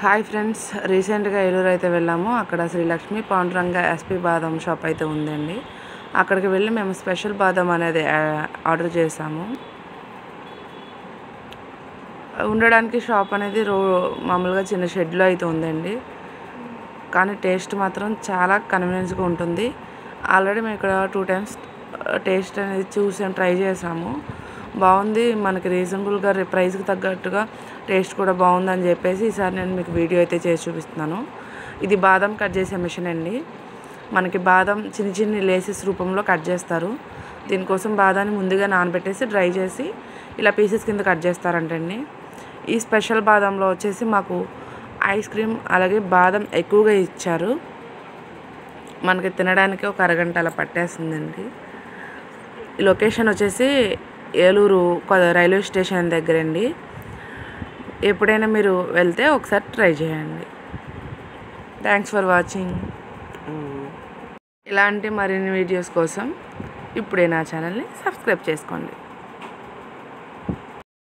hi friends రీసెంట్గా ఏలూరు అయితే వెళ్ళాము అక్కడ శ్రీలక్ష్మి పాండురంగ ఎస్పీ బాదం షాప్ అయితే ఉందండి అక్కడికి వెళ్ళి మేము స్పెషల్ బాదం అనేది ఆ, ఆర్డర్ చేసాము ఉండడానికి షాప్ అనేది రో మామూలుగా చిన్న షెడ్లో అయితే ఉందండి కానీ టేస్ట్ మాత్రం చాలా కన్వీనియన్స్గా ఉంటుంది ఆల్రెడీ మేము ఇక్కడ టూ టైమ్స్ టేస్ట్ అనేది చూసాం ట్రై చేసాము బాగుంది మనకి రీజనబుల్గా ప్రైస్కి తగ్గట్టుగా టేస్ట్ కూడా బాగుందని చెప్పేసి ఈసారి నేను మీకు వీడియో అయితే చేసి చూపిస్తున్నాను ఇది బాదం కట్ చేసే మిషన్ అండి మనకి బాదం చిన్న చిన్న లేసెస్ రూపంలో కట్ చేస్తారు దీనికోసం బాదాన్ని ముందుగా నానబెట్టేసి డ్రై చేసి ఇలా పీసెస్ కింద కట్ చేస్తారంటండి ఈ స్పెషల్ బాదంలో వచ్చేసి మాకు ఐస్ క్రీమ్ అలాగే బాదం ఎక్కువగా ఇచ్చారు మనకి తినడానికి ఒక అరగంట అలా పట్టేస్తుందండి ఈ లొకేషన్ వచ్చేసి ఏలూరు కొ- రైల్వే స్టేషన్ దగ్గర అండి ఎప్పుడైనా మీరు వెళ్తే ఒకసారి ట్రై చేయండి థ్యాంక్స్ ఫర్ వాచింగ్ ఇలాంటి మరిన్ని వీడియోస్ కోసం ఇప్పుడే నా ఛానల్ని సబ్స్క్రైబ్ చేసుకోండి